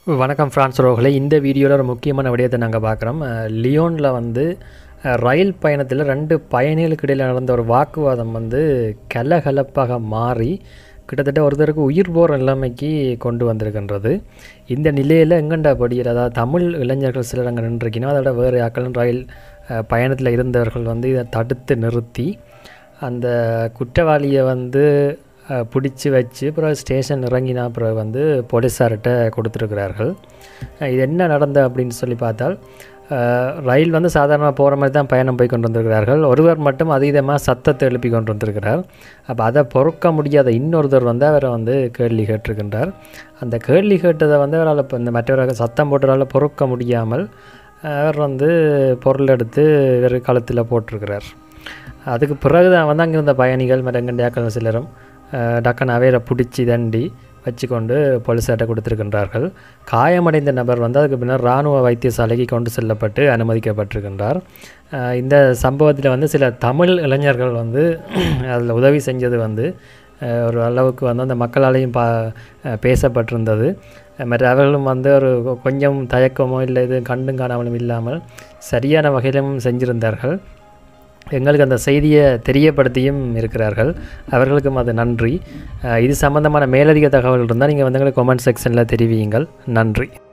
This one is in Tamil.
வணக்கம் ஃப்ரான்ஸ் ரோகளே இந்த வீடியோவில் ஒரு முக்கியமான விடயத்தை நாங்கள் பார்க்குறோம் லியோனில் வந்து அஹ், ரயில் பயணத்தில் ரெண்டு பயணிகளுக்கு இடையில் நடந்த ஒரு வாக்குவாதம் வந்து கலகலப்பாக மாறி கிட்டத்தட்ட ஒருத்தருக்கு உயிர் போகிற நிலைமைக்கு கொண்டு வந்திருக்கின்றது இந்த நிலையில் எங்கண்டா படியில் அதாவது தமிழ் இளைஞர்கள் சிலர் அங்கே நின்றுருக்கணும் அதோட வேறு ஆக்களும் ரயில் அஹ், பயணத்தில் இருந்தவர்கள் வந்து இதை தடுத்து நிறுத்தி அந்த குற்றவாளியை வந்து பிடிச்சி வச்சு அப்புறம் ஸ்டேஷன் இறங்கினா அப்புறம் வந்து போலீஸார்கிட்ட கொடுத்துருக்கிறார்கள் அஹ் இது என்ன நடந்த அப்படின்னு சொல்லி பார்த்தால் அஹ் ரயில் வந்து சாதாரணமாக போகிற மாதிரி தான் பயணம் போய் கொண்டு வந்திருக்கிறார்கள் ஒருவர் மட்டும் அதீதமாக சத்தத்தை எழுப்பி கொண்டு வந்திருக்கிறார் அப்போ அதை பொறுக்க முடியாத இன்னொருத்தர் வந்து அவரை வந்து கேள்வி கேட்டிருக்கின்றார் அந்த கேள்வி கேட்டதை வந்து அவரால் இப்போ இந்த மற்றவராக சத்தம் போட்டவரால் பொறுக்க முடியாமல் அவர் வந்து பொருள் எடுத்து வேறு களத்தில் போட்டிருக்கிறார் அதுக்கு பிறகு தான் வந்து அங்கே இருந்த பயணிகள் மரங்கண்டியாக்கள் சிலரும் அஹ், டக்குன்னு அவையில் பிடிச்சி தண்டி வச்சுக்கொண்டு போலீஸார்ட்ட கொடுத்துருக்கின்றார்கள் காயமடைந்த நபர் வந்து அதுக்கு பின்னர் இராணுவ வைத்தியசாலைக்கு கொண்டு செல்லப்பட்டு அனுமதிக்கப்பட்டிருக்கின்றார் அஹ், இந்த சம்பவத்தில் வந்து சில தமிழ் இளைஞர்கள் வந்து அதில் உதவி செஞ்சது வந்து அஹ், ஒரு அளவுக்கு வந்து அந்த மக்களாலையும் பா அஹ், பேசப்பட்டிருந்தது அஹ், மற்ற அவர்களும் வந்து ஒரு கொ- கொஞ்சம் தயக்கமோ இல்லை இது கண்டும் காணாமலும் இல்லாமல் சரியான வகையிலும் செஞ்சிருந்தார்கள் எங்களுக்கு அந்த செய்தியை தெரியப்படுத்தியும் இருக்கிறார்கள் அவர்களுக்கும் அது நன்றி அஹ் இது சம்பந்தமான மேலதிக தகவல் இருந்தால் நீங்கள் வந்து எங்களுக்கு கமெண்ட் செக்ஷனில் தெரிவியுங்கள் நன்றி